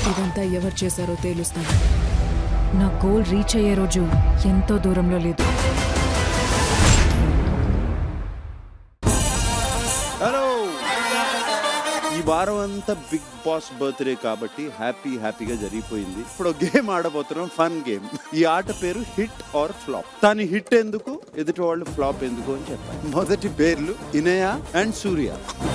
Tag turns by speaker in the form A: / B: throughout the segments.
A: ఇదంతా ఎవరు చేశారో తేలుస్తాను నా గోల్ రీచ్ అయ్యే రోజు ఎంతో దూరంలో లేదు
B: హలో ఈ వారం అంతా బిగ్ బాస్ బర్త్డే కాబట్టి హ్యాపీ హ్యాపీగా జరిగిపోయింది ఇప్పుడు గేమ్ ఆడబోతున్నాం ఫన్ గేమ్ ఈ ఆట పేరు హిట్ ఆర్ ఫ్లాప్ దాని హిట్ ఎందుకు ఎదుటి వాళ్ళు ఫ్లాప్ ఎందుకు అని చెప్పాలి మొదటి పేర్లు ఇనయ అండ్ సూర్య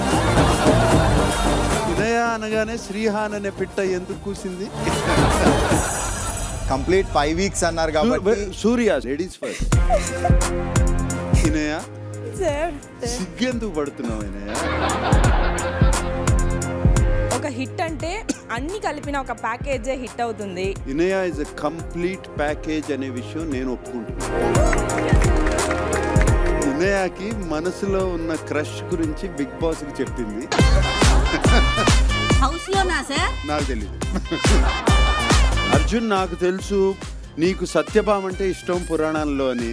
B: ఇనయ అనగానే శ్రీహాన్ అనే పిట్ట ఎందుకు కూసింది
C: కంప్లీట్ ఫైవ్ వీక్స్ అన్నారు కాబట్టి
B: సూర్య లేడీస్ ఫస్ట్ ఇనయ సిగ్గెందుకు పడుతున్నావు ఇనయ
D: ఒక హిట్ అంటే అన్ని కలిపిన ఒక ప్యాకేజే హిట్ అవుతుంది
B: Inaya is a complete package అనే విషయం నేను ఒప్పుకుంటున్నాను ఇనయాకి మనసులో ఉన్న క్రష్ గురించి బిగ్ బాస్ కి చెప్పింది
E: హౌస్ లోనా సార్
B: నాకు తెలియదు అర్జున్ నాకు తెలుసు నీకు సత్యభామ అంటే ఇష్టం పురాణాల్లో అని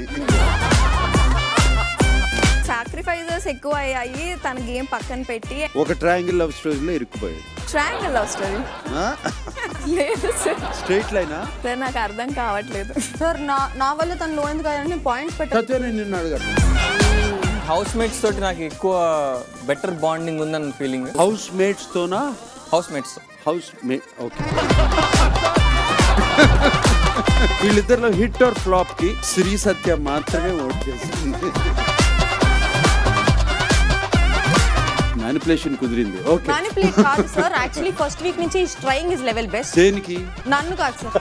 F: సాక్రిఫైజెస్ ఎక్కువ అయ్యాయి తన గేమ్ పక్కన పెట్టి
B: ఒక ట్రయాంగిల్ లవ్ స్టోరీలో ఇరుక్కుపోయాడు
F: ట్రయాంగిల్ లవ్ స్టోరీ లేదు సార్
B: స్ట్రైట్ లైనా
F: సార్ నాకు అర్థం కావట్లేదు సార్ నా నా వల్ల తను లో ఎందుకు అయ్యాడని పాయింట్స్ పెట్ట
B: సత్య నేను నిన్ను అడగను
G: హౌస్ మేట్స్ తోటి నాకు ఎక్కువ బెటర్ బాండింగ్ ఉందని ఫీలింగ్
B: హౌస్ మేట్స్ తోనా
G: హౌస్ మేట్స్
B: హౌస్ మే ఓకే వీళ్ళిద్దరిలో హిట్ ఆర్ ఫ్లాప్ కి శ్రీ సత్య మాత్రమే ఓట్ చేసింది మ్యానిపులేషన్ కుదిరింది ఓకే
F: మ్యానిపులేట్ కాదు సార్ యాక్చువల్లీ ఫస్ట్ వీక్ నుంచి ట్రైయింగ్ ఇస్ లెవెల్ బెస్ట్
B: దేనికి
F: నన్ను కాదు సార్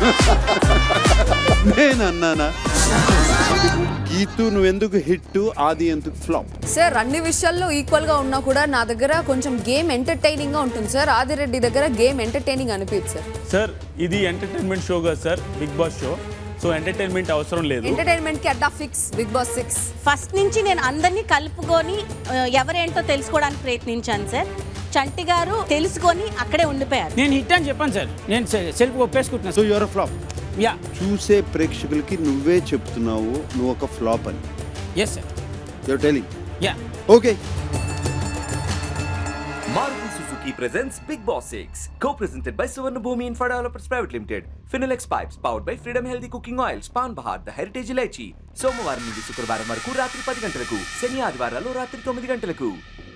B: నేను అన్నానా గీతు నువ్వెందుకు హిట్ ఆది ఎందుకు ఫ్లాప్
H: సార్ అన్ని విషయాల్లో ఈక్వల్ గా ఉన్నా కూడా నా దగ్గర కొంచెం గేమ్ ఎంటర్టైనింగ్ గా ఉంటుంది సార్ ఆదిరెడ్డి దగ్గర గేమ్ ఎంటర్టైనింగ్ అనిపించదు సార్
I: సార్ ఇది ఎంటర్టైన్మెంట్ షో కదా sir Big Boss show so entertainment అవసరం లేదు
H: ఎంటర్టైన్మెంట్ కి అడ్డా fix Big Boss six
E: first నుంచి నేను అందరినీ కలుపుకొని ఆ, ఎవరేంటో తెలుసుకోవడానికి ప్రయత్నించాను సార్ చంటి గారు తెలుసుకొని అక్కడే ఉండిపోయారు
J: నేను హిట్ అని చెప్పాను సార్ నేను సె- సెల్ఫ్ ఒప్పేసుకుంటున్నాను
B: so
J: sir
B: you're flop
J: yeah
B: చూసే ప్రేక్షకులకి నువ్వే చెప్తున్నావు నువ్వు ఒక ఫ్లాప్ అని
J: yes sir
B: you're telling
J: yeah
B: okay
K: Maruti Suzuki presents Big Boss 6, co-presented by Suvarna Bhumi Infra Developers Private Limited. Finilex Pipes powered by Freedom Healthy Cooking Oils, Pan Bahar, The Heritage Ilaichi. సోమవారం నుండి శుక్రవారం వరకు రాత్రి పది గంటలకు శని ఆదివారాలు రాత్రి తొమ్మిది గంటలకు